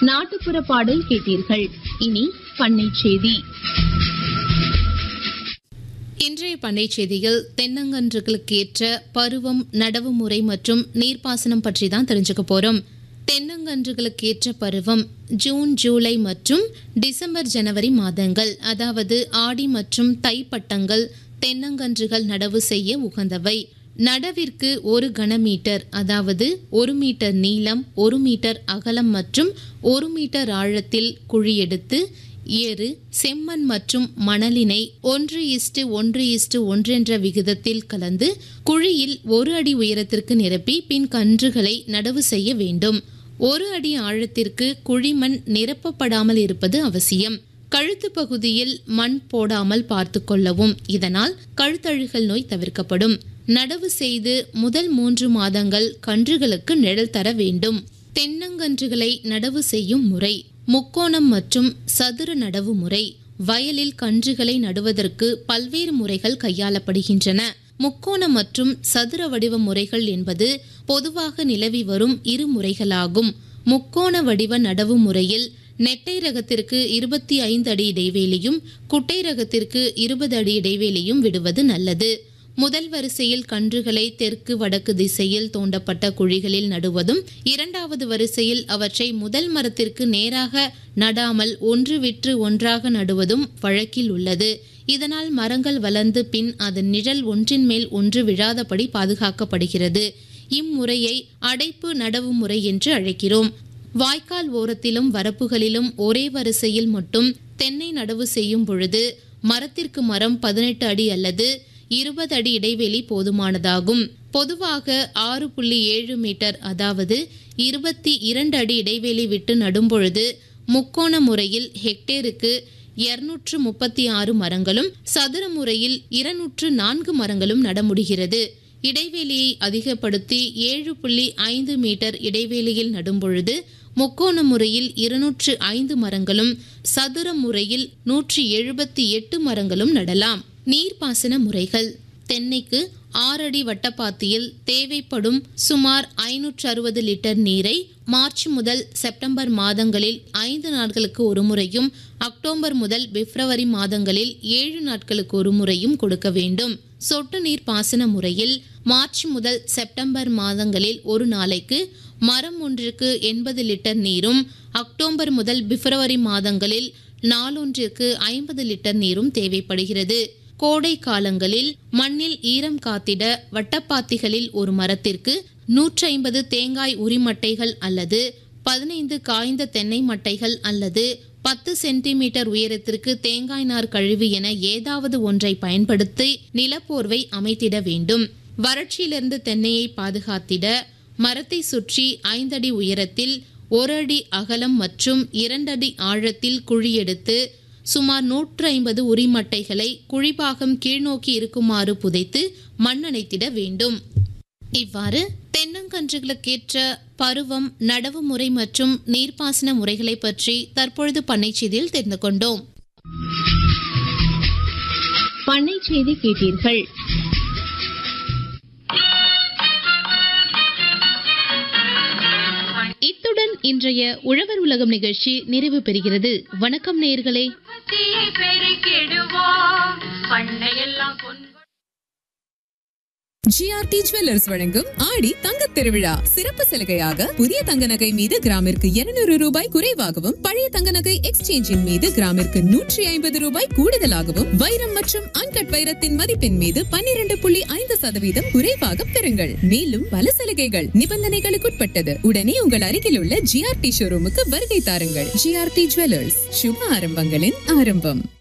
நாட்டுப்புற பாடல் கேட்டீர்கள் இனி பண்ணை செய்தி இன்றைய பண்ணை செய்தியில் தென்னங்கன்றுகளுக்கு ஏற்ற பருவம் நடவு முறை மற்றும் நீர்ப்பாசனம் பற்றி தான் தெரிஞ்சுக்க போறோம் தென்னங்கன்றுகளுக்கு ஏற்ற பருவம் ஜூன் ஜூலை மற்றும் டிசம்பர் ஜனவரி மாதங்கள் அதாவது ஆடி மற்றும் தை பட்டங்கள் தென்னங்கன்றுகள் நடவு செய்ய உகந்தவை நடவிற்கு ஒரு கனமீட்டர் அதாவது ஒரு மீட்டர் நீளம் ஒரு மீட்டர் அகலம் மற்றும் ஒரு மீட்டர் ஆழத்தில் குழி எடுத்து ஏறு செம்மண் மற்றும் மணலினை ஒன்று இஸ்டு ஒன்று இஸ்டு ஒன்று என்ற விகிதத்தில் கலந்து குழியில் ஒரு அடி உயரத்திற்கு நிரப்பி பின் கன்றுகளை நடவு செய்ய வேண்டும் ஒரு அடி ஆழத்திற்கு குழிமண் நிரப்பப்படாமல் இருப்பது அவசியம் கழுத்து பகுதியில் மண் போடாமல் பார்த்து கொள்ளவும் இதனால் கழுத்தழுகல் நோய் தவிர்க்கப்படும் நடவு செய்து முதல் மூன்று மாதங்கள் கன்றுகளுக்கு நிழல் தர வேண்டும் தென்னங்கன்றுகளை நடவு செய்யும் முறை முக்கோணம் மற்றும் சதுர நடவு முறை வயலில் கன்றுகளை நடுவதற்கு பல்வேறு முறைகள் கையாளப்படுகின்றன முக்கோண மற்றும் சதுர வடிவ முறைகள் என்பது பொதுவாக நிலவி வரும் இரு முறைகளாகும் முக்கோண வடிவ நடவு முறையில் நெட்டை ரகத்திற்கு இருபத்தி ஐந்து அடி இடைவேளியும் குட்டை ரகத்திற்கு இருபது அடி இடைவேளியும் விடுவது நல்லது முதல் வரிசையில் கன்றுகளை தெற்கு வடக்கு திசையில் தோண்டப்பட்ட குழிகளில் நடுவதும் இரண்டாவது வரிசையில் அவற்றை முதல் மரத்திற்கு நேராக நடாமல் ஒன்று விற்று ஒன்றாக நடுவதும் வழக்கில் உள்ளது இதனால் மரங்கள் வளர்ந்து பின் அதன் நிழல் ஒன்றின் மேல் ஒன்று விழாதபடி பாதுகாக்கப்படுகிறது இம்முறையை அடைப்பு நடவு முறை என்று அழைக்கிறோம் வாய்க்கால் ஓரத்திலும் வரப்புகளிலும் ஒரே வரிசையில் மட்டும் தென்னை நடவு செய்யும் பொழுது மரத்திற்கு மரம் பதினெட்டு அடி அல்லது இருபது அடி இடைவெளி போதுமானதாகும் பொதுவாக ஆறு புள்ளி ஏழு மீட்டர் அதாவது இருபத்தி இரண்டு அடி இடைவெளி விட்டு நடும்பொழுது முக்கோண முறையில் ஹெக்டேருக்கு இருநூற்று முப்பத்தி ஆறு மரங்களும் சதுர முறையில் இருநூற்று நான்கு மரங்களும் நட முடிகிறது இடைவெளியை அதிகப்படுத்தி ஏழு புள்ளி ஐந்து மீட்டர் இடைவெளியில் நடும்பொழுது முக்கோண முறையில் இருநூற்று ஐந்து மரங்களும் சதுர முறையில் நூற்றி எழுபத்தி எட்டு மரங்களும் நடலாம் நீர்ப்பாசன முறைகள் தென்னைக்கு ஆறடி வட்டப்பாத்தியில் தேவைப்படும் சுமார் ஐநூற்று அறுபது லிட்டர் நீரை மார்ச் முதல் செப்டம்பர் மாதங்களில் ஐந்து நாட்களுக்கு ஒரு முறையும் அக்டோபர் முதல் பிப்ரவரி மாதங்களில் ஏழு நாட்களுக்கு ஒரு முறையும் கொடுக்க வேண்டும் சொட்டு நீர் பாசன முறையில் மார்ச் முதல் செப்டம்பர் மாதங்களில் ஒரு நாளைக்கு மரம் ஒன்றிற்கு எண்பது லிட்டர் நீரும் அக்டோபர் முதல் பிப்ரவரி மாதங்களில் நாளொன்றிற்கு ஐம்பது லிட்டர் நீரும் தேவைப்படுகிறது கோடை காலங்களில் மண்ணில் ஈரம் காத்திட வட்டப்பாத்திகளில் ஒரு மரத்திற்கு நூற்றி ஐம்பது தேங்காய் உரிமட்டைகள் அல்லது பதினைந்து காய்ந்த தென்னை மட்டைகள் அல்லது பத்து சென்டிமீட்டர் உயரத்திற்கு தேங்காய் நார் கழிவு என ஏதாவது ஒன்றை பயன்படுத்தி நிலப்போர்வை அமைத்திட வேண்டும் வறட்சியிலிருந்து தென்னையை பாதுகாத்திட மரத்தை சுற்றி ஐந்தடி உயரத்தில் ஒரு அடி அகலம் மற்றும் இரண்டடி ஆழத்தில் குழி எடுத்து சுமார் நூற்று ஐம்பது உரிமட்டைகளை குழிபாகம் கீழ்நோக்கி இருக்குமாறு புதைத்து மண்ணணைத்திட வேண்டும் இவ்வாறு தென்னங்கன்றுகளுக்கேற்ற பருவம் நடவு முறை மற்றும் நீர்ப்பாசன முறைகளை பற்றி தற்பொழுது பண்ணை செய்தியில் தெரிந்து கொண்டோம் பண்ணை செய்தி கேட்டீர்கள் இத்துடன் இன்றைய உழவர் உலகம் நிகழ்ச்சி நிறைவு பெறுகிறது வணக்கம் நேயர்களே உற்பத்தியை பெருக்கிடுவோம் பண்ணையெல்லாம் பொன் ஜிஆர்டி ஜுவல்லர்ஸ் வழங்கும் ஆடி தங்க திருவிழா சிறப்பு சலுகையாக புதிய தங்க நகை மீது கிராமிற்கு 200 ரூபாய் குறைவாகவும் பழைய தங்க நகை எக்ஸ்சேஞ்சின் மீது கிராமிற்கு நூற்றி ஐம்பது ரூபாய் கூடுதலாகவும் வைரம் மற்றும் அன்கட் வைரத்தின் மதிப்பின் மீது 12.5% புள்ளி ஐந்து சதவீதம் குறைவாக பெறுங்கள் மேலும் பல சலுகைகள் நிபந்தனைகளுக்குட்பட்டது உடனே உங்கள் அருகில் உள்ள ஜிஆர்டி ஷோரூமுக்கு வருகை தாருங்கள் ஜிஆர்டி ஜுவல்லர்ஸ் சுப ஆரம்பங்களின் ஆரம்பம்